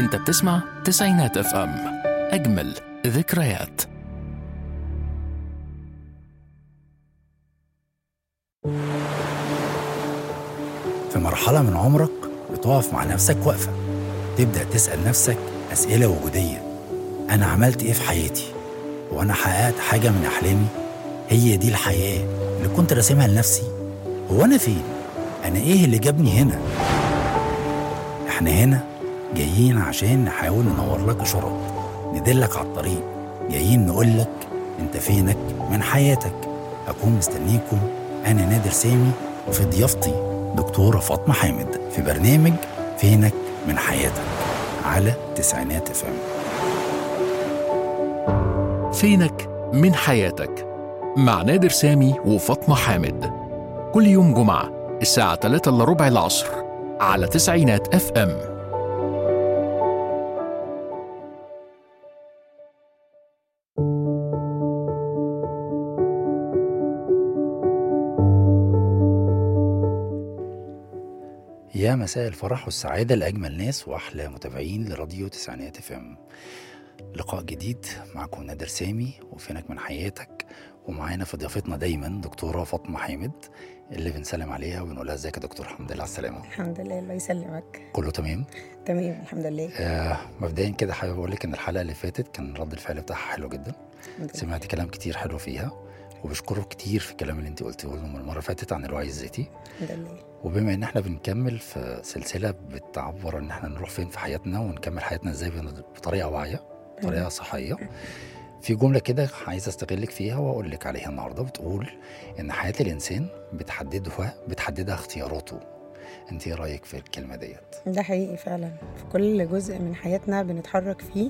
انت بتسمع تسعينات اف ام اجمل ذكريات في مرحلة من عمرك بتقف مع نفسك وقفة تبدأ تسأل نفسك أسئلة وجودية أنا عملت إيه في حياتي؟ وأنا حققت حاجة من أحلامي؟ هي دي الحياة اللي كنت راسمها لنفسي هو أنا فين؟ أنا إيه اللي جابني هنا؟ إحنا هنا جايين عشان نحاول ننور لك إشارات ندلك على الطريق جايين نقول لك أنت فينك من حياتك أكون مستنيكم أنا نادر سامي وفي ضيافتي دكتورة فاطمة حامد في برنامج فينك من حياتك على تسعينات فم فينك من حياتك مع نادر سامي وفاطمة حامد كل يوم جمعة الساعة 3 إلا ربع العصر على تسعينات اف ام يا مساء الفرح والسعادة لأجمل ناس وأحلى متابعين لراديو تسعينات فم لقاء جديد معكم نادر سامي وفينك من حياتك ومعانا في ضيافتنا دايما دكتورة فاطمة حامد اللي بنسلم عليها ونقول لها ازيك يا دكتور الحمد لله على السلامة الحمد لله الله يسلمك كله تمام تمام الحمد لله آه مبدئيا كده حابب اقول لك ان الحلقه اللي فاتت كان رد الفعل بتاعها حلو جدا الحمد لله. سمعت كلام كتير حلو فيها وبشكره كتير في الكلام اللي انت قلتيه له من المره اللي فاتت عن الوعي الذاتي الحمد لله وبما ان احنا بنكمل في سلسله بتعبر ان احنا نروح فين في حياتنا ونكمل حياتنا ازاي بن- بطريقه واعيه بطريقه صحيه في جمله كده عايز استغلك فيها واقول لك عليها النهارده بتقول ان حياه الانسان بتحددها بتحددها اختياراته انت ايه رايك في الكلمه ديت ده حقيقي فعلا في كل جزء من حياتنا بنتحرك فيه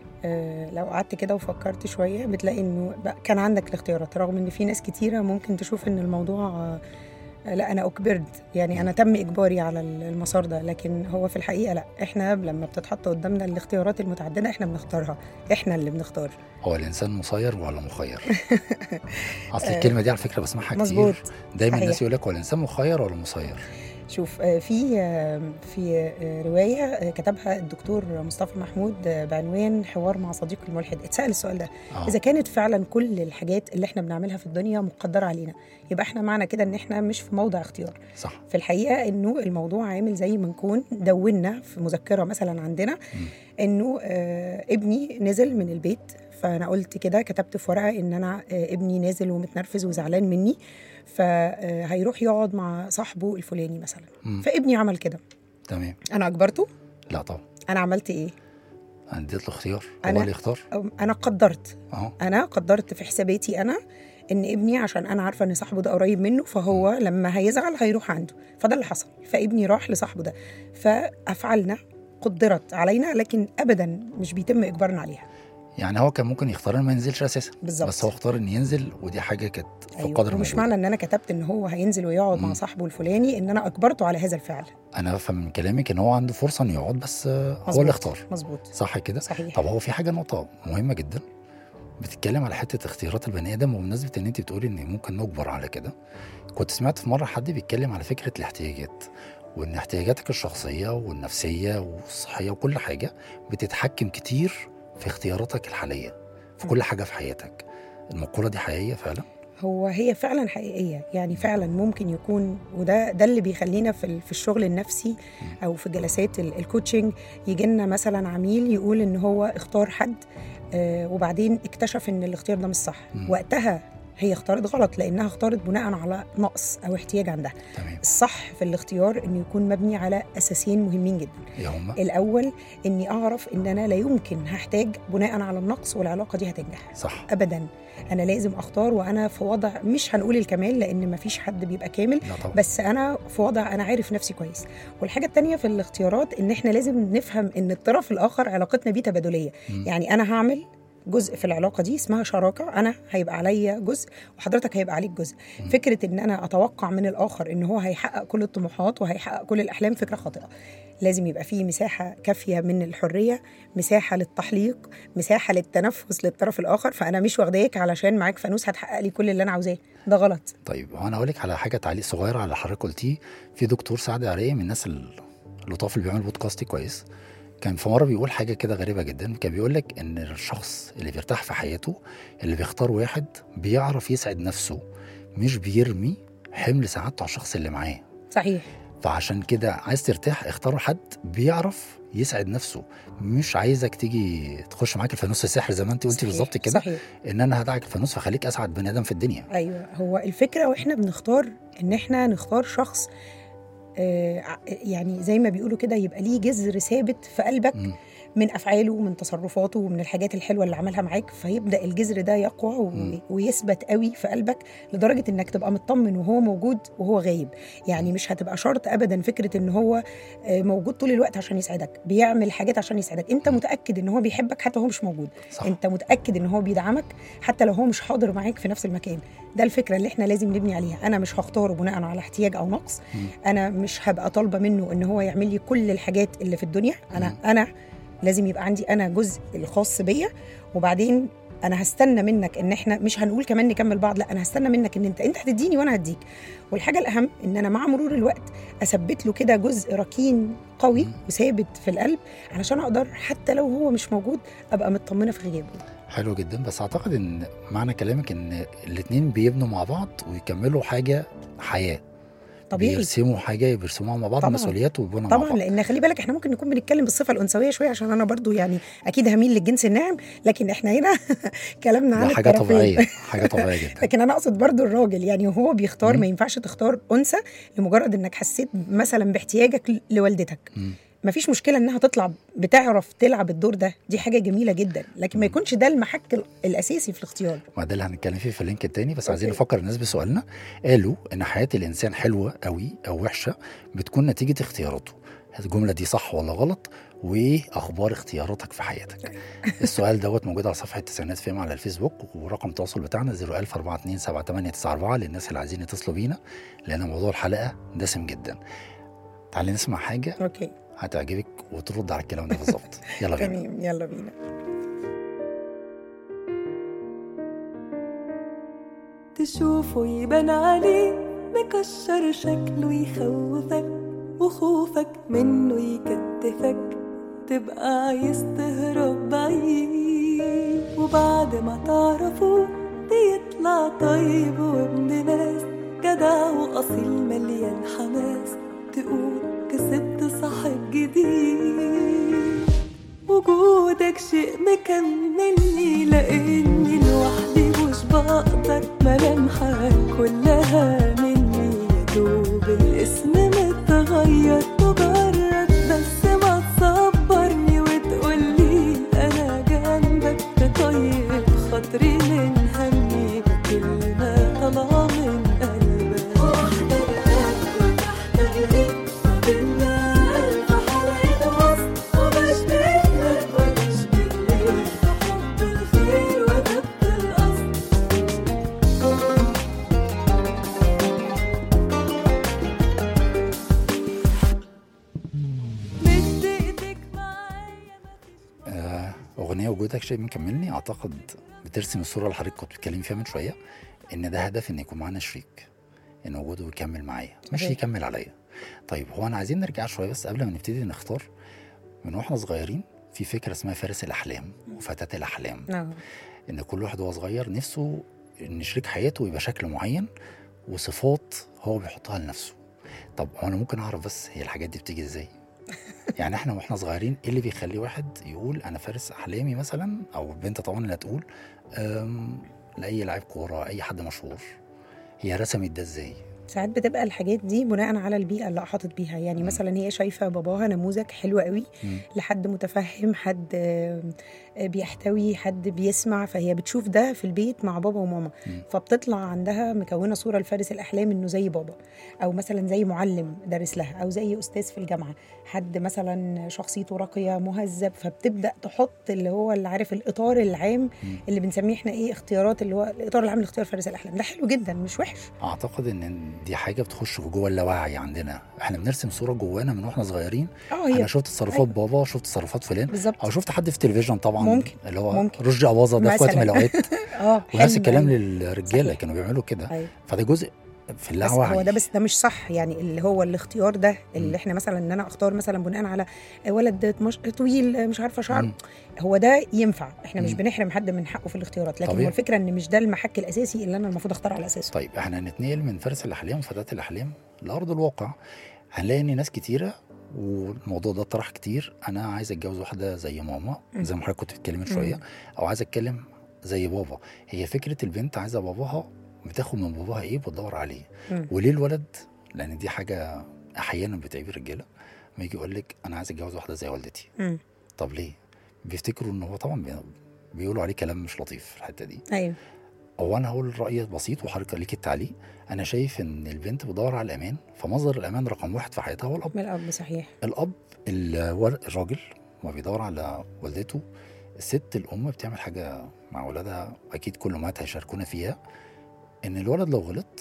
آه لو قعدت كده وفكرت شوية بتلاقي انه بقى كان عندك الاختيارات رغم ان في ناس كتيرة ممكن تشوف ان الموضوع آه لا انا اجبرت يعني انا تم اجباري على المسار ده لكن هو في الحقيقة لا احنا لما بتتحط قدامنا الاختيارات المتعددة احنا بنختارها احنا اللي بنختار هو الانسان مسير ولا مخير؟ اصل الكلمه دي على فكره بسمعها كتير مظبوط دايما صحيح. الناس يقول لك هو الانسان مخير ولا مسير؟ شوف آه، في آه، في آه، روايه آه، كتبها الدكتور مصطفى محمود آه، بعنوان حوار مع صديق الملحد اتسال السؤال ده اه اذا كانت فعلا كل الحاجات اللي احنا بنعملها في الدنيا مقدره علينا يبقى احنا معنى كده ان احنا مش في موضع اختيار صح في الحقيقه انه الموضوع عامل زي ما نكون دونا في مذكره مثلا عندنا مم. انه آه، ابني نزل من البيت فانا قلت كده كتبت في ورقه ان انا آه، ابني نازل ومتنرفز وزعلان مني فهيروح يقعد مع صاحبه الفلاني مثلا مم. فابني عمل كده تمام انا اجبرته لا طبعا انا عملت ايه انا اديت له اختيار هو أنا- اللي يختار أو- انا قدرت اهو انا قدرت في حساباتي انا ان ابني عشان انا عارفه ان صاحبه ده قريب منه فهو لما هيزعل هيروح عنده فده اللي حصل فابني راح لصاحبه ده فافعالنا قدرت علينا لكن ابدا مش بيتم اجبارنا عليها يعني هو كان ممكن يختار انه ما ينزلش اساسا بالظبط بس هو اختار انه ينزل ودي حاجه كانت في القدر ومش موجود. معنى ان انا كتبت ان هو هينزل ويقعد مع مم. صاحبه الفلاني ان انا اجبرته على هذا الفعل انا افهم من كلامك ان هو عنده فرصه انه يقعد بس آه، هو مظبوط. اللي اختار مظبوط صح كده؟ صحيح طب هو في حاجه نقطه مهمه جدا بتتكلم على حته اختيارات البني ادم وبمناسبه ان انت بتقولي ان ممكن نجبر على كده كنت سمعت في مره حد بيتكلم على فكره الاحتياجات وان احتياجاتك الشخصيه والنفسيه والصحيه وكل حاجه بتتحكم كتير في اختياراتك الحاليه في كل حاجه في حياتك المقوله دي حقيقيه فعلا هو هي فعلا حقيقيه يعني فعلا ممكن يكون وده ده اللي بيخلينا في ال- في الشغل النفسي او في جلسات ال- الكوتشنج يجي لنا مثلا عميل يقول ان هو اختار حد آه وبعدين اكتشف ان الاختيار ده مش صح مم. وقتها هي اختارت غلط لانها اختارت بناء على نقص او احتياج عندها تمام الصح في الاختيار انه يكون مبني على اساسين مهمين جدا ايه هما الاول اني اعرف ان انا لا يمكن هحتاج بناء على النقص والعلاقه دي هتنجح صح ابدا انا لازم اختار وانا في وضع مش هنقول الكمال لان مفيش حد بيبقى كامل لا طبعا بس انا في وضع انا عارف نفسي كويس والحاجه التانية في الاختيارات ان احنا لازم نفهم ان الطرف الاخر علاقتنا بيه تبادليه مم. يعني انا هعمل جزء في العلاقه دي اسمها شراكه انا هيبقى عليا جزء وحضرتك هيبقى عليك جزء مم. فكره ان انا اتوقع من الاخر ان هو هيحقق كل الطموحات وهيحقق كل الاحلام فكره خاطئه لازم يبقى فيه مساحه كافيه من الحريه مساحه للتحليق مساحه للتنفس للطرف الاخر فانا مش واخداك علشان معاك فانوس هتحقق لي كل اللي انا عاوزاه ده غلط طيب هو انا اقول لك على حاجه تعليق صغير على اللي حضرتك قلتيه في دكتور سعد عريه من الناس اللطاف اللي بيعمل بودكاست كويس كان في مره بيقول حاجه كده غريبه جدا كان بيقول لك ان الشخص اللي بيرتاح في حياته اللي بيختار واحد بيعرف يسعد نفسه مش بيرمي حمل سعادته على الشخص اللي معاه صحيح فعشان كده عايز ترتاح اختار حد بيعرف يسعد نفسه مش عايزك تيجي تخش معاك الفانوس السحر زي ما انت قلتي صحيح، بالظبط كده صحيح ان انا هدعك الفانوس فخليك اسعد بني ادم في الدنيا ايوه هو الفكره واحنا بنختار ان احنا نختار شخص آه، ع- يعني زي ما بيقولوا كده يبقى ليه جذر ثابت في قلبك مم. من افعاله ومن تصرفاته ومن الحاجات الحلوه اللي عملها معاك فيبدا الجذر ده يقوى و- مم. ويثبت قوي في قلبك لدرجه انك تبقى مطمن وهو موجود وهو غايب يعني مش هتبقى شرط ابدا فكره ان هو آه، موجود طول الوقت عشان يسعدك بيعمل حاجات عشان يسعدك انت متاكد ان هو بيحبك حتى وهو مش موجود صح انت متاكد ان هو بيدعمك حتى لو هو مش حاضر معاك في نفس المكان ده الفكره اللي احنا لازم نبني عليها انا مش هختاره بناء على احتياج او نقص مم. انا مش هبقى طالبه منه ان هو يعمل لي كل الحاجات اللي في الدنيا انا مم. انا لازم يبقى عندي انا جزء الخاص بيا وبعدين انا هستنى منك ان احنا مش هنقول كمان نكمل بعض لا انا هستنى منك ان انت انت هتديني وانا هديك والحاجه الاهم ان انا مع مرور الوقت اثبت له كده جزء ركين قوي مم. وثابت في القلب علشان اقدر حتى لو هو مش موجود ابقى مطمنه في غيابه حلو جدا بس اعتقد ان معنى كلامك ان الاتنين بيبنوا مع بعض ويكملوا حاجه حياه طبيعي بيرسموا حاجه بيرسموها مع بعض طبعاً. مسؤوليات ويبنوا مع طبعا بعض لان خلي بالك احنا ممكن نكون بنتكلم بالصفه الانثويه شويه عشان انا برضو يعني اكيد هميل للجنس الناعم لكن احنا هنا كلامنا عن ده حاجه الطرفين. طبيعيه حاجه طبيعيه جدا لكن انا اقصد برضو الراجل يعني وهو بيختار مم. ما ينفعش تختار انثى لمجرد انك حسيت مثلا باحتياجك ل- لوالدتك مم. مفيش مشكله انها تطلع بتعرف تلعب الدور ده دي حاجه جميله جدا لكن ما يكونش ده المحك ال- الاساسي في الاختيار ما ده اللي هنتكلم فيه في اللينك التاني بس عايزين أوكي. نفكر الناس بسؤالنا قالوا ان حياه الانسان حلوه قوي او وحشه بتكون نتيجه اختياراته الجمله دي صح ولا غلط وايه اخبار اختياراتك في حياتك السؤال دوت موجود على صفحه تسعينات فيم على الفيسبوك ورقم التواصل بتاعنا 010427894 للناس اللي عايزين يتصلوا بينا لان موضوع الحلقه دسم جدا تعالي نسمع حاجه اوكي هتعجبك وترد على الكلام ده بالظبط يلا بينا تمام يلا بينا تشوفه يبان عليه مكشر شكله يخوفك وخوفك منه يكتفك تبقى عايز تهرب بعيد وبعد ما تعرفه بيطلع طيب وابن ناس جدع وأصيل مليان حماس تقول كسبت صاحب جديد وجودك شيء مكملني لاني لوحدي مش بقدر ملامحك كلها مني يا دوب الاسم متغير مجرد بس ما تصبرني وتقولي انا جنبك تطيب خاطري من همي بكلمة طالعة من قلبك واحدة بقلب وتحت القلب ما بينا ألف حلقة وصف وبشبه لك وتشبه لي حب الخير وجبت الأصل مد ايدك معايا آه، أغنية وجودك شيء مكملني أعتقد بترسم الصورة اللي حضرتك كنت بتتكلمي فيها من شوية إن ده هدف إن يكون معانا شريك إن وجوده يكمل معايا مش صحيح. يكمل عليا طيب هو أنا عايزين نرجع شوية بس قبل ما نبتدي نختار من واحنا صغيرين في فكرة اسمها فارس الأحلام وفتاة الأحلام نعم إن كل واحد وهو صغير نفسه إن شريك حياته يبقى شكل معين وصفات هو بيحطها لنفسه طب هو أنا ممكن أعرف بس هي الحاجات دي بتيجي إزاي؟ يعني احنا واحنا صغيرين ايه اللي بيخلي واحد يقول انا فارس احلامي مثلا او البنت طبعا اللي هتقول أم، لاي لاعب كوره اي حد مشهور هي رسمت ده ازاي؟ ساعات بتبقى الحاجات دي بناء على البيئه اللي احاطت بيها يعني مم. مثلا هي شايفه باباها نموذج حلو قوي مم. لحد متفهم حد آه، بيحتوي حد بيسمع فهي بتشوف ده في البيت مع بابا وماما مم. فبتطلع عندها مكونه صوره لفارس الاحلام انه زي بابا او مثلا زي معلم دارس لها او زي استاذ في الجامعه حد مثلا شخصيته راقيه مهذب فبتبدا تحط اللي هو اللي عارف الاطار العام مم. اللي بنسميه احنا ايه اختيارات اللي هو الاطار العام لاختيار فارس الاحلام ده حلو جدا مش وحش اعتقد ان دي حاجه بتخش جوه اللاوعي عندنا احنا بنرسم صوره جوانا من واحنا صغيرين اه انا هي شفت تصرفات أيوة. بابا شفت تصرفات فلان بالظبط او شفت حد في التلفزيون طبعا ممكن. اللي هو ممكن. رشدي اباظه ده في وقت من مثلاً. الاوقات اه ونفس حلم، الكلام أيوة. للرجاله صحيح. كانوا بيعملوا كده ايوه فده جزء في بس اللاوعي هو ده بس ده مش صح يعني اللي هو الاختيار ده مم. اللي احنا مثلا ان انا اختار مثلا بناء على ولد مش طويل مش عارفه شعر مم. هو ده ينفع احنا مش مم. بنحرم حد من حقه في الاختيارات لكن طبيعي. هو الفكره ان مش ده المحك الاساسي اللي انا المفروض اختار على اساسه طيب احنا هنتنقل من فارس الاحلام وفتاه الاحلام لارض الواقع هنلاقي ان ناس كتيره والموضوع ده طرح كتير انا عايز اتجوز واحده زي ماما مم. زي ما حضرتك كنت بتتكلمي من شويه مم. او عايز اتكلم زي بابا هي فكره البنت عايزه باباها بتاخد من باباها ايه بتدور عليه مم. وليه الولد لان دي حاجه احيانا بتعيب الرجاله لما يجي يقول لك انا عايز اتجوز واحده زي والدتي مم. طب ليه بيفتكروا ان هو طبعا بي- بيقولوا عليه كلام مش لطيف في الحته دي ايوه هو انا هقول رايي بسيط وحضرتك ليك التعليق انا شايف ان البنت بتدور على الامان فمصدر الامان رقم واحد في حياتها هو الاب من الاب صحيح الاب الور- الراجل ما بيدور على والدته الست الام بتعمل حاجه مع ولادها اكيد كل امهات هيشاركونا فيها ان الولد لو غلط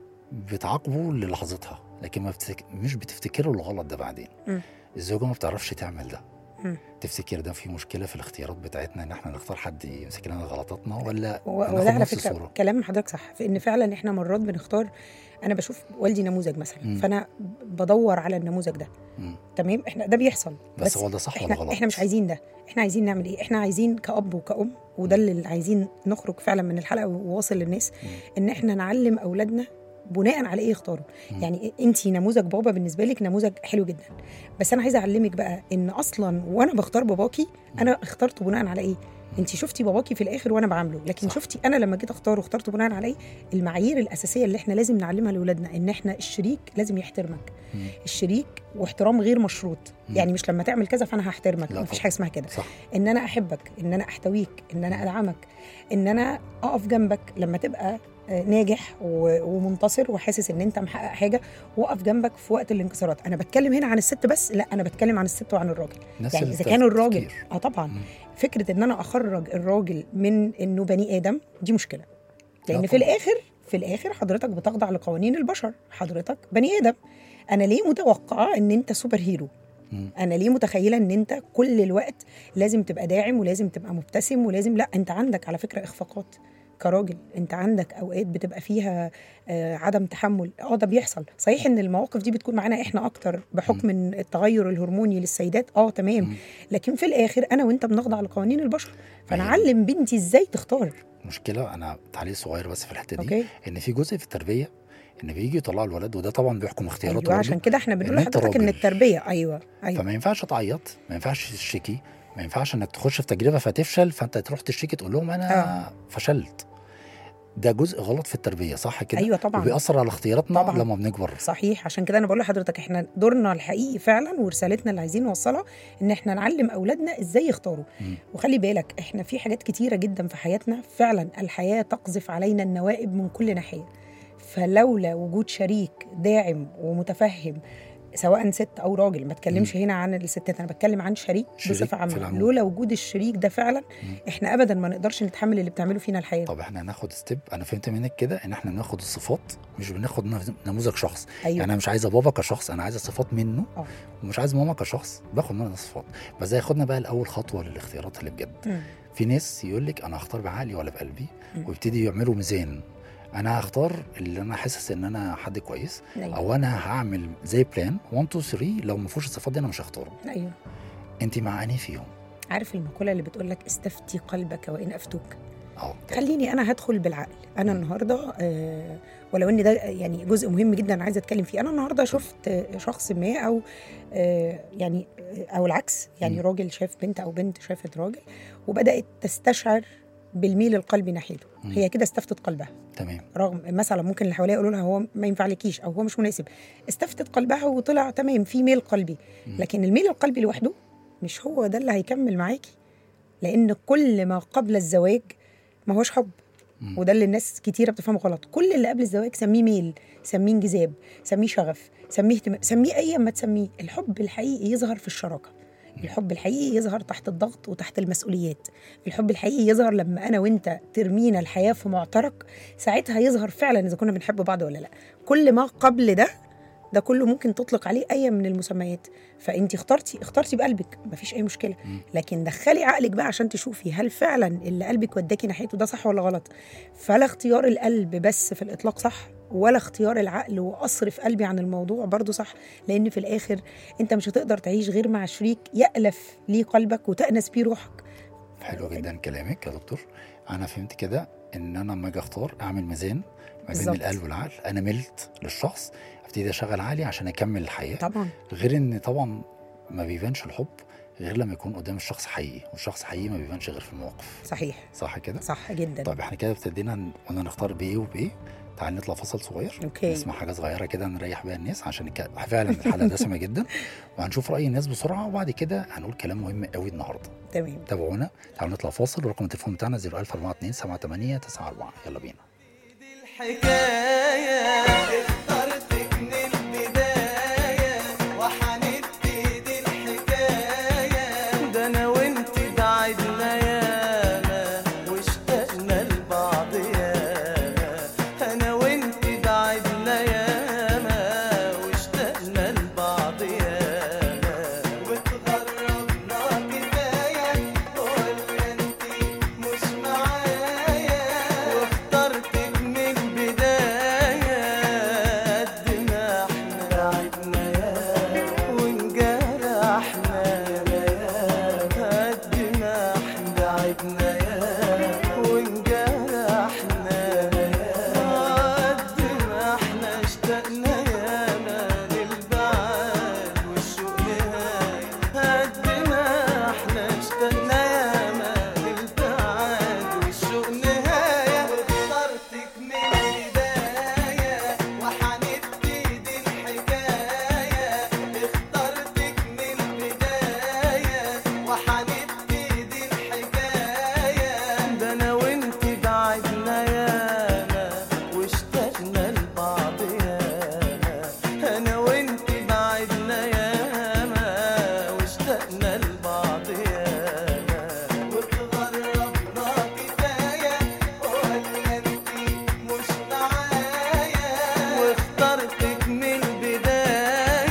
بتعاقبه للحظتها لكن ما بتفك... مش بتفتكره الغلط ده بعدين مم. الزوجه ما بتعرفش تعمل ده مم. تفتكر ده في مشكله في الاختيارات بتاعتنا ان احنا نختار حد يمسك لنا غلطاتنا ولا و- هناخد وده على نفس فكره الصورة؟ كلام حضرتك صح في ان فعلا احنا مرات بنختار انا بشوف والدي نموذج مثلا مم. فانا بدور على النموذج ده مم. تمام احنا ده بيحصل بس, هو ده صح ولا احنا غلط؟ احنا مش عايزين ده احنا عايزين نعمل ايه احنا عايزين كأب وكأم وده اللي عايزين نخرج فعلا من الحلقه وواصل للناس مم. ان احنا نعلم اولادنا بناء على ايه يختاروا مم. يعني انت نموذج بابا بالنسبه لك نموذج حلو جدا بس انا عايزه اعلمك بقى ان اصلا وانا بختار باباكي انا اخترته بناء على ايه انت شفتي باباكي في الاخر وانا بعامله لكن صح. صح. شفتي انا لما جيت اختاره اخترته بناء على ايه المعايير الاساسيه اللي احنا لازم نعلمها لاولادنا ان احنا الشريك لازم يحترمك مم. الشريك واحترام غير مشروط مم. يعني مش لما تعمل كذا فانا هحترمك لا مفيش طبعا. حاجه اسمها كده صح ان انا احبك ان انا احتويك ان انا ادعمك ان انا اقف جنبك لما تبقى آه، ناجح و- ومنتصر وحاسس ان انت محقق حاجه واقف جنبك في وقت الانكسارات انا بتكلم هنا عن الست بس لا انا بتكلم عن الست وعن الراجل نفس يعني اذا التفكير. كان الراجل اه طبعا مم. فكره ان انا اخرج الراجل من انه بني ادم دي مشكله لان لا في طبعاً. الاخر في الاخر حضرتك بتخضع لقوانين البشر حضرتك بني ادم انا ليه متوقعه ان انت سوبر هيرو مم. انا ليه متخيله ان انت كل الوقت لازم تبقى داعم ولازم تبقى مبتسم ولازم لا انت عندك على فكره اخفاقات كراجل انت عندك اوقات بتبقى فيها آه، عدم تحمل اه ده بيحصل صحيح ان المواقف دي بتكون معانا احنا اكتر بحكم ان التغير الهرموني للسيدات اه تمام مم. لكن في الاخر انا وانت بنخضع لقوانين البشر فانا هي- اعلم بنتي ازاي تختار مشكله انا تعليق صغير بس في الحته دي اوكي ان في جزء في التربيه ان بيجي يطلعوا الولد وده طبعا بيحكم اختياراته ايوه عشان برضه، كده احنا بنقول إن أنت لحضرتك ان راجل. التربيه ايوه ايوه فما ينفعش تعيط ما ينفعش تشتكي ما ينفعش انك تخش في تجربه فتفشل فانت تروح تشتكي تقول لهم انا آه. فشلت ده جزء غلط في التربيه صح كده ايوه طبعا وبيأثر على اختياراتنا طبعاً. لما بنكبر صحيح عشان كده انا بقول لحضرتك احنا دورنا الحقيقي فعلا ورسالتنا اللي عايزين نوصلها ان احنا نعلم اولادنا ازاي يختاروا مم. وخلي بالك احنا في حاجات كتيره جدا في حياتنا فعلا الحياه تقذف علينا النوائب من كل ناحيه فلولا وجود شريك داعم ومتفهم سواء ست او راجل ما اتكلمش هنا عن الستات انا بتكلم عن شريك, شريك بصفه في عامه العموم. لولا وجود الشريك ده فعلا مم. احنا ابدا ما نقدرش نتحمل اللي بتعمله فينا الحياه طب احنا هناخد ستيب انا فهمت منك كده ان احنا ناخد الصفات مش بناخد نف- نموذج شخص ايوه يعني انا مش عايزه بابا كشخص انا عايزه صفات منه اه ومش عايز ماما كشخص باخد منها صفات بس ده ياخدنا بقى لاول خطوه للاختيارات اللي بجد مم. في ناس يقول لك انا هختار بعقلي ولا بقلبي مم. ويبتدي يعملوا ميزان انا هختار اللي انا حاسس ان انا حد كويس ايوه او انا هعمل زي بلان 1 2 3 لو ما فيهوش الصفات دي انا مش هختاره ايوه انت مع انهي فيهم عارف المقوله اللي بتقول لك استفتي قلبك وان افتوك اه خليني انا هدخل بالعقل انا النهارده آه ولو ان ده يعني جزء مهم جدا عايزه اتكلم فيه انا النهارده شفت آه، شخص ما او آه يعني آه، او العكس يعني مم. راجل شاف بنت او بنت شافت راجل وبدات تستشعر بالميل القلبي ناحيته مم. هي كده استفتت قلبها تمام رغم مثلا ممكن اللي حواليها يقولوا لها هو ما ينفعلكيش او هو مش مناسب استفتت قلبها وطلع تمام في ميل قلبي مم. لكن الميل القلبي لوحده مش هو ده اللي هيكمل معاكي لان كل ما قبل الزواج ما هوش حب مم. وده اللي الناس كتيره بتفهمه غلط كل اللي قبل الزواج سميه ميل سميه انجذاب سميه شغف سميه اهتمام سميه اي ما تسميه الحب الحقيقي يظهر في الشراكه الحب الحقيقي يظهر تحت الضغط وتحت المسؤوليات الحب الحقيقي يظهر لما انا وانت ترمينا الحياه في معترك ساعتها يظهر فعلا اذا كنا بنحب بعض ولا لا كل ما قبل ده ده كله ممكن تطلق عليه اي من المسميات فانت اخترتي اخترتي بقلبك مفيش اي مشكله مم. لكن دخلي عقلك بقى عشان تشوفي هل فعلا اللي قلبك وداكي ناحيته ده صح ولا غلط فلا اختيار القلب بس في الاطلاق صح ولا اختيار العقل واصرف قلبي عن الموضوع برضو صح لان في الاخر انت مش هتقدر تعيش غير مع شريك يالف ليه قلبك وتانس بيه روحك حلو جدا كلامك يا دكتور انا فهمت كده ان انا لما اجي اختار اعمل ميزان ما بين بالظبط. القلب والعقل انا ملت للشخص ابتدي اشغل عقلي عشان اكمل الحياه طبعا غير ان طبعا ما بيبانش الحب غير لما يكون قدام الشخص حقيقي والشخص حقيقي ما بيبانش غير في المواقف صحيح صح كده صح جدا طيب احنا كده ابتدينا ن- قلنا نختار بايه وبايه تعال نطلع فصل صغير أوكي. نسمع حاجه صغيره كده نريح بيها الناس عشان الك... فعلا الحلقه دسمه جدا وهنشوف راي الناس بسرعه وبعد كده هنقول كلام مهم قوي النهارده تمام تابعونا تعالوا نطلع فاصل ورقم التليفون بتاعنا 01042 78 94 يلا بينا الحكاية اخترتك من البداية وحنبتدي الحكاية ده أنا وأنت بعدنا ياما واشتقنا لبعض ياما أنا وأنت بعدنا ياما واشتقنا لبعض ياما واتغربنا كفاية ولا أنت مش معايا واخترتك من البداية قد ما احنا بعدنا يا وانجرحنا يا قد ما احنا بعدنا يا وانجرحنا يا قد ما احنا اشتقنا ياما للبعد والشوق نهاية قد ما احنا اشتقنا ياما للبعد والشوق نهاية واخترتك من البداية وحنبتدي الحكاية اخترتك من البداية وحنبتدي الحكاية ده أنا وأنت بعدنا ياما واشتقنا لبعض ياما أنا وأنت بعدنا ياما واشتقنا لبعض ياما واتغربنا كفاية ولا أنت مش معايا واخترتك من البداية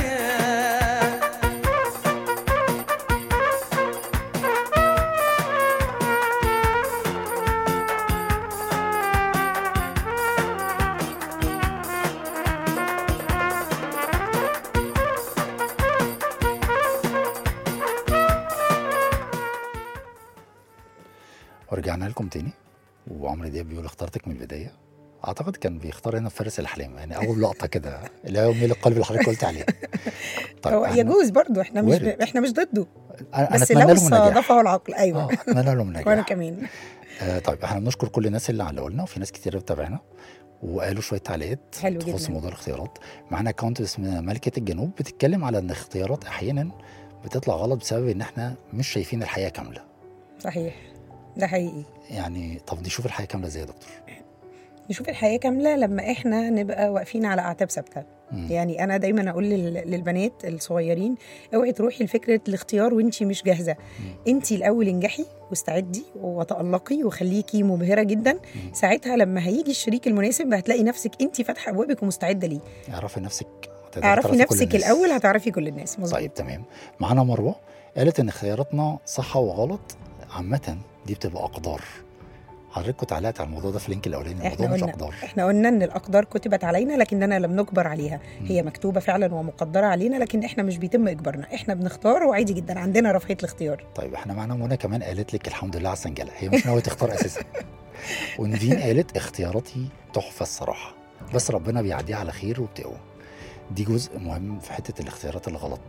ورجعنا لكم تاني وعمرو دياب بيقول اخترتك من البدايه اعتقد كان بيختار هنا في فارس الاحلام يعني اول لقطه كده اللي هي ميل القلب اللي حضرتك قلت عليها هو إحنا- يجوز برضو احنا مش وارد. احنا مش ضده انا أنا بس اتمنى لو لهم النجاح صادفه العقل ايوه اه اتمنى لهم النجاح وانا كمان آه طيب احنا بنشكر كل الناس اللي علقوا لنا وفي ناس كتير بتتابعنا وقالوا شويه تعليقات حلو تخص جدا. موضوع الاختيارات معانا اكونت اسمه ملكه الجنوب بتتكلم على ان الاختيارات احيانا بتطلع غلط بسبب ان احنا مش شايفين الحياه كامله صحيح ده حقيقي يعني طب نشوف الحياه كامله ازاي يا دكتور نشوف الحياة كاملة لما احنا نبقى واقفين على أعتاب ثابتة مم. يعني أنا دايما أقول لل- للبنات الصغيرين اوعي تروحي لفكرة الاختيار وانتي مش جاهزة انتي الأول انجحي واستعدي وتألقي وخليكي مبهرة جدا ساعتها لما هيجي الشريك المناسب هتلاقي نفسك انتي فاتحة أبوابك ومستعدة ليه اعرفي نفسك هتقدري اعرفي تعرفي كل نفسك الناس. الأول هتعرفي كل الناس مظبوط طيب تمام معانا مروه قالت ان اختياراتنا صح وغلط عامه دي بتبقى اقدار حضرتك كنت علقت على الموضوع ده في اللينك الاولاني احنا الموضوع مش قلنا اقدار احنا قلنا ان الاقدار كتبت علينا لكننا لم نجبر عليها هي مكتوبه فعلا ومقدره علينا لكن احنا مش بيتم اجبارنا احنا بنختار وعادي جدا عندنا رفاهيه الاختيار طيب احنا معانا منى كمان قالت لك الحمد لله على السنجله هي مش ناويه تختار اساسا ونفين قالت اختياراتي تحفه الصراحه بس ربنا بيعديها على خير وبتقوى دي جزء مهم في حته الاختيارات الغلط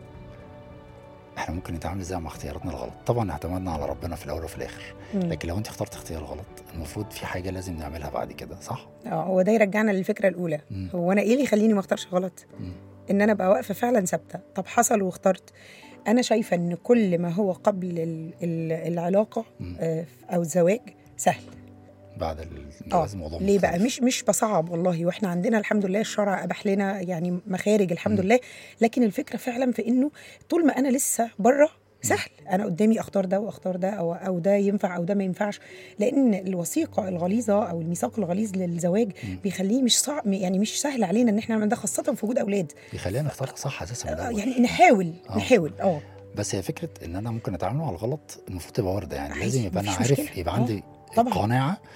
احنا ممكن نتعامل ازاي مع اختياراتنا الغلط طبعا اعتمدنا على ربنا في الاول وفي الاخر مم. لكن لو انت اخترت اختيار غلط المفروض في حاجه لازم نعملها بعد كده صح اه هو ده يرجعنا للفكره الاولى مم. هو انا ايه اللي يخليني ما اختارش غلط مم. ان انا ابقى واقفه فعلا ثابته طب حصل واخترت انا شايفه ان كل ما هو قبل ال- ال- العلاقه مم. آه، او الزواج سهل بعد اه الجواز الموضوع ليه بقى مختلف. مش مش بصعب والله واحنا عندنا الحمد لله الشرع اباح لنا يعني مخارج الحمد لله لكن الفكره فعلا في انه طول ما انا لسه بره سهل انا قدامي اختار ده واختار ده او او ده ينفع او ده ما ينفعش لان الوثيقه الغليظه او الميثاق الغليظ للزواج بيخليه مش صعب يعني مش سهل علينا ان احنا نعمل ده خاصه في وجود اولاد بيخلينا نختار صح اساسا من آه، الأول. يعني نحاول آه. نحاول اه بس هي فكره ان انا ممكن اتعامل مع الغلط المفروض تبقى وارده يعني عادي، لازم يبقى انا مفيش عارف مشكلة. يبقى آه، عندي طبعاً. قناعه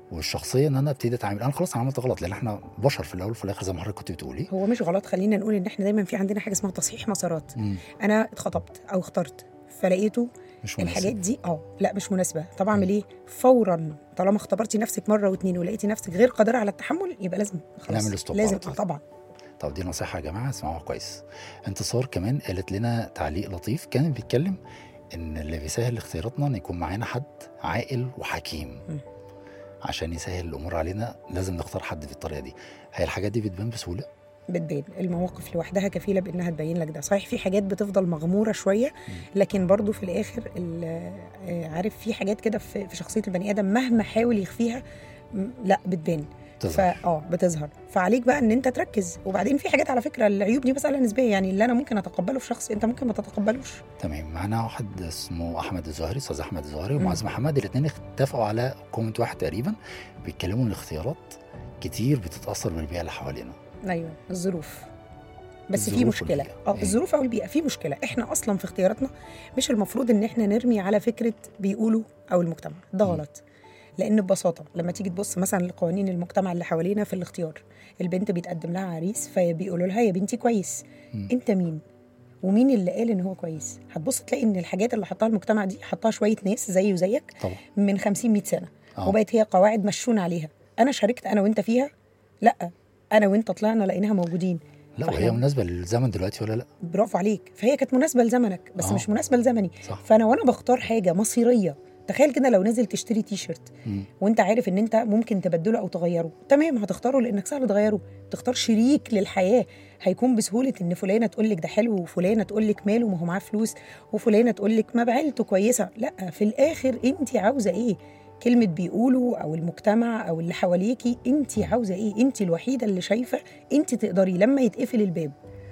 والشخصيه ان انا ابتدي اتعامل انا خلاص انا عملت غلط لان احنا بشر في الاول وفي الاخر زي ما حضرتك كنت بتقولي هو مش غلط خلينا نقول ان احنا دايما في عندنا حاجه اسمها تصحيح مسارات مم. انا اتخطبت او اخترت فلقيته مش مناسب. الحاجات دي اه لا مش مناسبه طب اعمل ايه فورا طالما اختبرتي نفسك مره واتنين ولقيتي نفسك غير قادره على التحمل يبقى لازم خلاص نعمل stop لازم على طول. اه طبعا طب دي نصيحة يا جماعة اسمعوها كويس انتصار كمان قالت لنا تعليق لطيف كان بيتكلم ان اللي بيسهل اختياراتنا ان يكون معانا حد عاقل وحكيم م. عشان يسهل الامور علينا لازم نختار حد بالطريقة دي هي الحاجات دي بتبان بسهولة بتبان المواقف لوحدها كفيله بانها تبين لك ده صحيح في حاجات بتفضل مغموره شويه لكن برضو في الاخر ال- آه، عارف في حاجات كده في في شخصيه البني ادم مهما حاول يخفيها م- لا بتبان تظهر فا اه بتظهر فعليك بقى ان انت تركز وبعدين في حاجات على فكره العيوب دي مساله نسبيه يعني اللي انا ممكن اتقبله في شخص انت ممكن ما تتقبلوش تمام معانا واحد اسمه احمد الزهري استاذ احمد الزهري مم. ومعاذ محمد الاثنين اتفقوا على كومنت واحد تقريبا بيتكلموا ان الاختيارات كتير بتتاثر بالبيئة اللي حوالينا ايوه الظروف بس في الظروف مشكله والبيئة. اه إيه؟ الظروف او البيئه في مشكله احنا اصلا في اختياراتنا مش المفروض ان احنا نرمي على فكره بيقولوا او المجتمع ده مم. غلط لان ببساطه لما تيجي تبص مثلا لقوانين المجتمع اللي حوالينا في الاختيار البنت بيتقدم لها عريس فبيقولوا لها يا بنتي كويس مم. انت مين ومين اللي قال ان هو كويس هتبص تلاقي ان الحاجات اللي حطها المجتمع دي حطها شويه ناس زي وزيك طبعا من 50 100 سنه آه. وبقت هي قواعد مشون عليها انا شاركت انا وانت فيها لا انا وانت طلعنا لقيناها موجودين لا فإحنا- وهي مناسبة للزمن دلوقتي ولا لا برافو عليك فهي كانت مناسبه لزمنك بس آه. مش مناسبه لزمني صح فانا وانا بختار حاجه مصيريه تخيل كده لو نزل تشتري تي شيرت مم. وانت عارف ان انت ممكن تبدله او تغيره تمام هتختاره لانك سهل تغيره تختار شريك للحياه هيكون بسهوله ان فلانه تقول لك ده حلو وفلانه تقول لك ماله ما هو معاه فلوس وفلانه تقول لك ما بعيلته كويسه لا في الاخر انت عاوزه ايه كلمة بيقولوا أو المجتمع أو اللي حواليكي أنت عاوزة إيه؟ أنت الوحيدة اللي شايفة أنت تقدري لما يتقفل الباب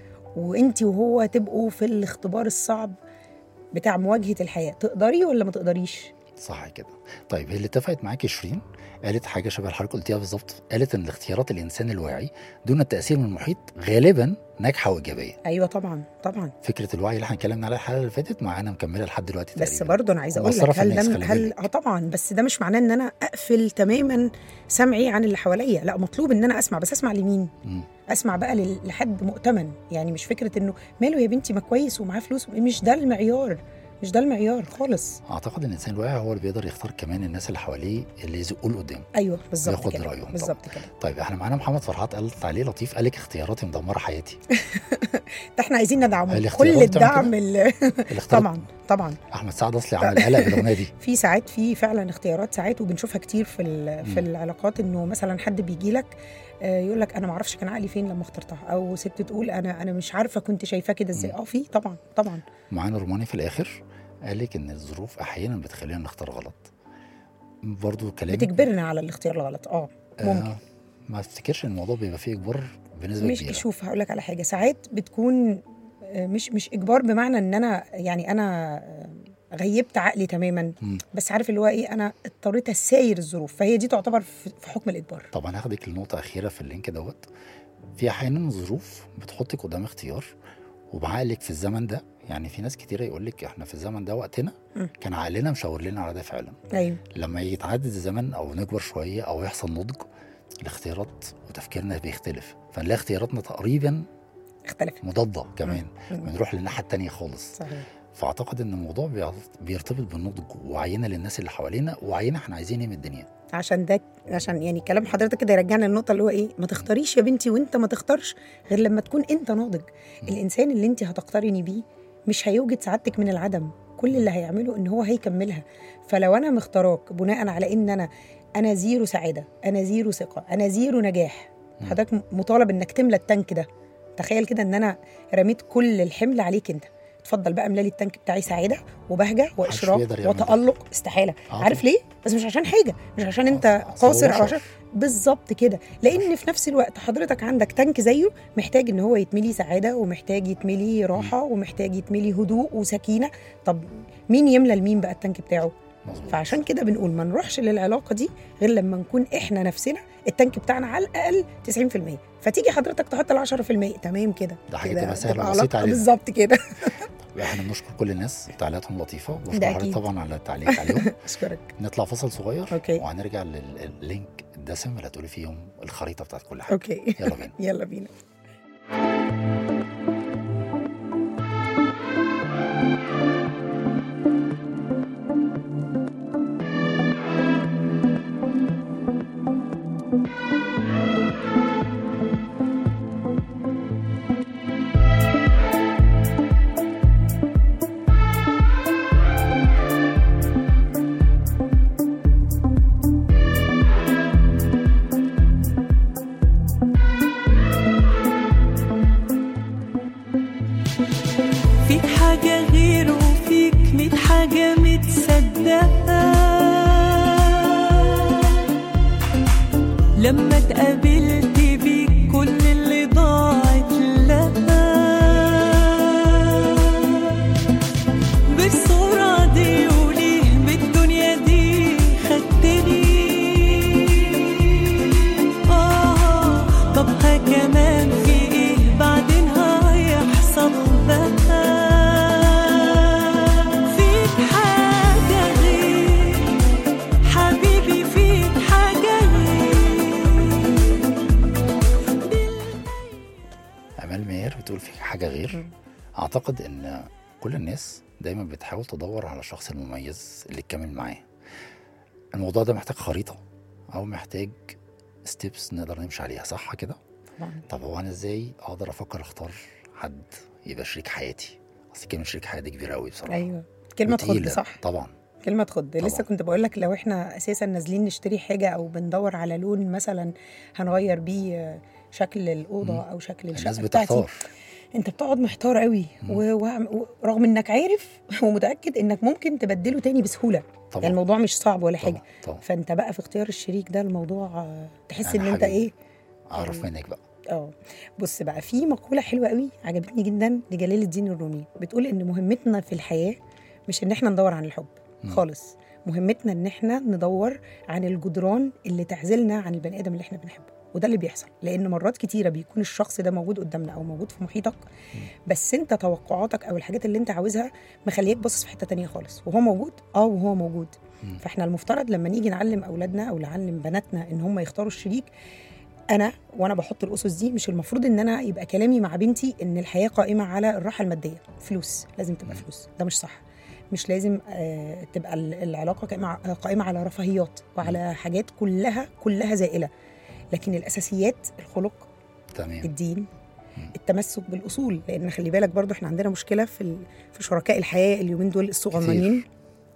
وأنت وهو تبقوا في الاختبار الصعب بتاع مواجهة الحياة تقدري ولا ما تقدريش؟ صح كده طيب هي اللي اتفقت معاكي شيرين قالت حاجه شبه اللي حضرتك قلتيها بالظبط قالت ان الاختيارات الانسان الواعي دون التاثير من المحيط غالبا ناجحه وايجابيه أيوة طبعا طبعا فكره الوعي اللي احنا اتكلمنا عليها الحلقه اللي فاتت معانا مكمله لحد دلوقتي بس تقريباً. برضه انا عايزه اقول ومأثرة لك في هل الناس، ده خلي هل بالك. اه طبعا بس ده مش معناه ان انا اقفل تماما سمعي عن اللي حواليا لا مطلوب ان انا اسمع بس اسمع لمين مم. اسمع بقى لل- لحد مؤتمن يعني مش فكره انه ماله يا بنتي ما كويس ومعاه فلوس مش ده المعيار مش ده المعيار خالص اعتقد ان الانسان الواعي هو اللي بيقدر يختار كمان الناس اللي حواليه اللي يزقوه لقدام ايوه بالظبط وياخد كده رأيهم طبعاً. بالظبط كده طيب احنا معانا محمد فرحات قال تعليق لطيف قال لك اختياراتي مدمره حياتي ده احنا عايزين ندعمه الاختيارات كل بتعمل الدعم ال- الاختيار طبعا طبعا احمد سعد اصلي عمل قلق بالاغنيه دي في ساعات في فعلا اختيارات ساعات وبنشوفها كتير في ال- في مم. العلاقات انه مثلا حد بيجي لك يقول لك انا ما اعرفش كان عقلي فين لما اخترتها او ست تقول انا انا مش عارفه كنت شايفاه كده ازاي مم. اه في طبعا طبعا معانا روماني في الاخر قال لك ان الظروف احيانا بتخلينا نختار غلط برضو كلام بتجبرنا على الاختيار الغلط اه ممكن آه ما افتكرش ان الموضوع بيبقى فيه اجبار بنسبه مش كبيره شوف هقول لك على حاجه ساعات بتكون آه، مش مش اجبار بمعنى ان انا يعني انا آه، غيبت عقلي تماما مم. بس عارف اللي هو ايه انا اضطريت اساير الظروف فهي دي تعتبر في في حكم الاجبار طب انا هاخدك لنقطه اخيره في اللينك دوت في احيانا ظروف بتحطك قدام اختيار وبعقلك في الزمن ده يعني في ناس كتيره يقول لك احنا في الزمن ده وقتنا مم. كان عقلنا مشاور لنا على ده فعلا ايوه لما يتعدد الزمن او نكبر شويه او يحصل نضج الاختيارات وتفكيرنا بيختلف فنلاقي اختياراتنا تقريبا اختلف مضاده كمان مم. بنروح للناحيه التانيه خالص صحيح فاعتقد ان الموضوع بيعت- بيرتبط بالنضج وعينا للناس اللي حوالينا وعينا احنا عايزين ايه من الدنيا عشان ده عشان يعني كلام حضرتك كده يرجعنا للنقطه اللي هو ايه ما تختاريش يا بنتي وانت ما تختارش غير لما تكون انت ناضج الانسان اللي انت هتقترني بيه مش هيوجد سعادتك من العدم كل اللي هيعمله ان هو هيكملها فلو انا مختاراك بناء على ان انا انا زيرو سعاده انا زيرو ثقه انا زيرو نجاح مم. حضرتك مطالب انك تملى التانك ده تخيل كده ان انا رميت كل الحمل عليك انت اتفضل بقى املى لي التانك بتاعي سعاده وبهجه واشراق بيقدر يعمل ده. وتالق استحاله آه عارف ليه بس مش عشان حاجه مش عشان انت آه، أصل هو قاصر او بشر. عشان بالظبط كده لان في نفس الوقت حضرتك عندك تانك زيه محتاج ان هو يتملي سعاده ومحتاج يتملي راحه ومحتاج يتملي هدوء وسكينه طب مين يملى لمين بقى التانك بتاعه مظبوط فعشان كده بنقول ما نروحش للعلاقه دي غير لما نكون احنا نفسنا التانك بتاعنا على الاقل 90% فتيجي حضرتك تحط ال 10% تمام كده ده حاجة كده تبقى سهلة تبقى وبسيطة علاقة علينا. بالظبط كده احنا بنشكر كل الناس تعليقاتهم لطيفه ده وبشكر حضرتك أكيد. طبعا على التعليق عليهم اشكرك نطلع فصل صغير أوكي. وهنرجع لللينك الدسم اللي هتقولي فيهم الخريطه بتاعت كل حاجه اوكي يلا بينا يلا بينا فيك حاجة غير وفيك ميت حاجة متصدقة لما اتقابلت بيك كل اللي ضاعت لقى بالصورة دي وليه بالدنيا دي خدتني آه طب ها كمان في ايه بعدين هيحصل بقى فيك حاجة غير حبيبي فيك حاجة غير امال ماهر بتقول في حاجه غير اعتقد ان كل الناس دايما بتحاول تدور على الشخص المميز اللي تكمل معاه الموضوع ده محتاج خريطه او محتاج ستيبس نقدر نمشي عليها صح كده طبعا طب هو انا ازاي اقدر افكر اختار حد يبقى شريك حياتي اصل كلمه شريك حياتي كبيره قوي بصراحه ايوه كلمه تخض وتقيلة. صح طبعا كلمة تخض لسه طبعاً. كنت بقول لك لو احنا اساسا نازلين نشتري حاجة او بندور على لون مثلا هنغير بيه آه، شكل الأوضة مم. أو شكل الناس الشقة بتاعتي بتختار انت بتقعد محتار قوي مم. و- و- ورغم انك عارف ومتأكد انك ممكن تبدله تاني بسهولة طبعا يعني الموضوع مش صعب ولا طبعا حاجة طبعا فانت بقى في اختيار الشريك ده الموضوع آه، تحس أنا ان انت حبيبي. ايه اعرف منك بقى اه بص بقى في مقولة حلوة قوي عجبتني جدا لجلال الدين الرومي بتقول ان مهمتنا في الحياة مش ان احنا ندور عن الحب مم. خالص مهمتنا ان احنا ندور عن الجدران اللي تعزلنا عن البني ادم اللي احنا بنحبه وده اللي بيحصل لان مرات كتيره بيكون الشخص ده موجود قدامنا او موجود في محيطك بس انت توقعاتك او الحاجات اللي انت عاوزها مخليك باصص في حته تانية خالص وهو موجود اه وهو موجود مم. فاحنا المفترض لما نيجي نعلم اولادنا او نعلم بناتنا ان هم يختاروا الشريك انا وانا بحط الاسس دي مش المفروض ان انا يبقى كلامي مع بنتي ان الحياه قائمه على الراحه الماديه فلوس لازم تبقى مم. فلوس ده مش صح مش لازم آه تبقى ال- العلاقه قائمه قائمه على رفاهيات وعلى حاجات كلها كلها زائله لكن الاساسيات الخلق تمام الدين مم. التمسك بالاصول لان خلي بالك برضو احنا عندنا مشكله في ال- في شركاء الحياه اليومين دول الصغننين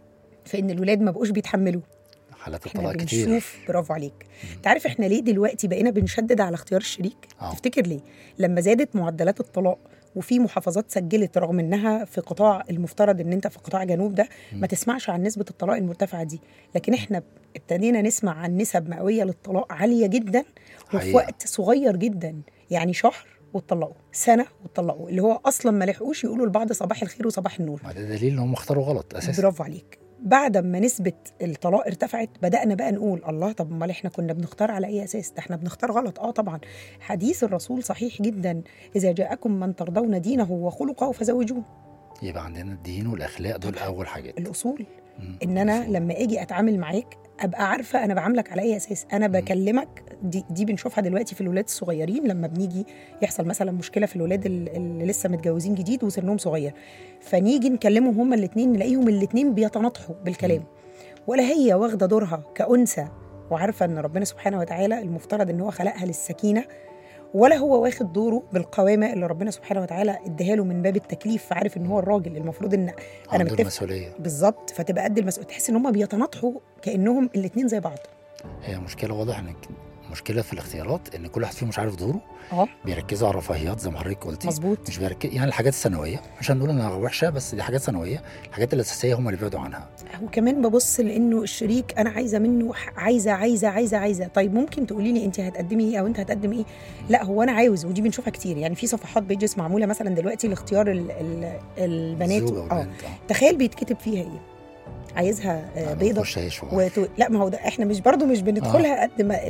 في ان الولاد ما بقوش بيتحملوا حالات احنا الطلاق كتير بنشوف برافو عليك انت عارف احنا ليه دلوقتي بقينا بنشدد على اختيار الشريك آه. تفتكر ليه لما زادت معدلات الطلاق وفي محافظات سجلت رغم انها في قطاع المفترض ان انت في قطاع جنوب ده ما تسمعش عن نسبه الطلاق المرتفعه دي لكن احنا ابتدينا نسمع عن نسب مئويه للطلاق عاليه جدا وفي حقيقة. وقت صغير جدا يعني شهر واتطلقوا سنه واتطلقوا اللي هو اصلا ما لحقوش يقولوا لبعض صباح الخير وصباح النور ما ده دليل ان هم اختاروا غلط اساسا برافو عليك بعد ما نسبة الطلاق ارتفعت بدأنا بقى نقول الله طب امال احنا كنا بنختار على اي اساس؟ ده احنا بنختار غلط اه طبعا حديث الرسول صحيح جدا اذا جاءكم من ترضون دينه وخلقه فزوجوه يبقى عندنا الدين والاخلاق دول اول حاجات الاصول مم. ان انا المفروض. لما اجي اتعامل معاك ابقى عارفه انا بعاملك على اي اساس انا بكلمك دي, دي بنشوفها دلوقتي في الولاد الصغيرين لما بنيجي يحصل مثلا مشكله في الولاد ال- اللي لسه متجوزين جديد وسنهم صغير فنيجي نكلمهم هما الاثنين نلاقيهم الاثنين بيتناطحوا بالكلام ولا هي واخده دورها كانثى وعارفه ان ربنا سبحانه وتعالى المفترض ان هو خلقها للسكينه ولا هو واخد دوره بالقوامه اللي ربنا سبحانه وتعالى اداها له من باب التكليف فعارف ان هو الراجل المفروض ان انا عنده متفق المسؤوليه بالظبط فتبقى قد المسؤوليه تحس ان هم بيتناطحوا كانهم الاثنين زي بعض هي مشكله واضح ان مشكله في الاختيارات ان كل واحد فيهم مش عارف دوره اه بيركزوا على الرفاهيات زي ما حضرتك قلتي مظبوط مش بيركز يعني الحاجات الثانويه مش هنقول انها وحشه بس دي حاجات ثانويه الحاجات الاساسيه هم اللي بيبعدوا عنها وكمان ببص لانه الشريك انا عايزه منه ح- عايزه عايزه عايزه عايزه طيب ممكن تقولي لي انت هتقدمي ايه او انت هتقدم ايه لا هو انا عاوز ودي بنشوفها كتير يعني في صفحات بيجز معموله مثلا دلوقتي لاختيار ال ال البنات الزوجة اه والبنت اه تخيل بيتكتب فيها ايه عايزها آه، ما بيضه نخشهاش والله. وتو... لا ما هو ده احنا مش برضو مش بندخلها قد ما ال...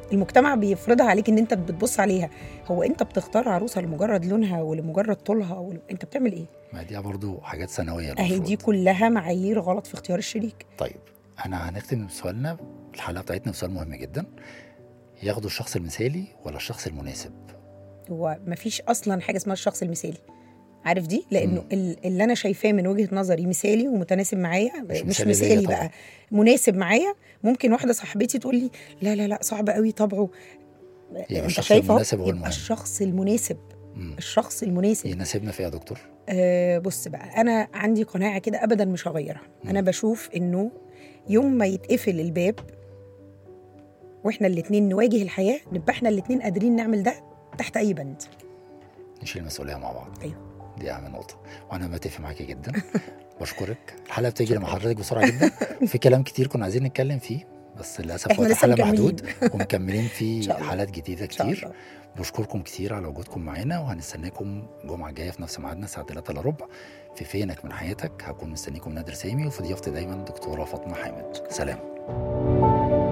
المجتمع بيفرضها عليك ان انت بتبص عليها هو انت بتختار عروسه لمجرد لونها ولمجرد طولها ول... انت بتعمل ايه ما دي برضو حاجات ثانويه اهي المفروض. دي كلها معايير غلط في اختيار الشريك طيب انا هنختم بسؤالنا الحلقه بتاعتنا بسؤال مهم جدا ياخدوا الشخص المثالي ولا الشخص المناسب هو مفيش اصلا حاجه اسمها الشخص المثالي عارف دي لانه مم. ال- اللي انا شايفاه من وجهه نظري مثالي ومتناسب معايا مش مش, مثالي مثالي, ليا طبعا. بقى مناسب معايا ممكن واحده صاحبتي تقول لي لا لا لا صعب قوي طبعه يبقى انت الشخص شايف اهو المناسب هو يبقى المهم. الشخص المناسب مم. الشخص المناسب يناسبنا في ايه يا دكتور آه بص بقى انا عندي قناعه كده ابدا مش هغيرها انا بشوف انه يوم ما يتقفل الباب واحنا الاتنين نواجه الحياه نبقى احنا الاتنين قادرين نعمل ده تحت اي بند نشيل المسؤوليه مع بعض ايوه دي اهم نقطه وانا بتفق معاكي جدا بشكرك الحلقه بتجري مع حضرتك بسرعه جدا في كلام كتير كنا عايزين نتكلم فيه بس للاسف إحنا وقت لسه الحلقه مكملين. محدود ومكملين إن في شاء الله. حالات جديده ان شاء كتير الله بشكركم كتير على وجودكم معانا وهنستناكم الجمعه الجايه في نفس ميعادنا الساعه 3 الا ربع في فينك من حياتك هكون مستنيكم نادر سامي وفي ضيافتي دايما دكتوره فاطمه حامد سلام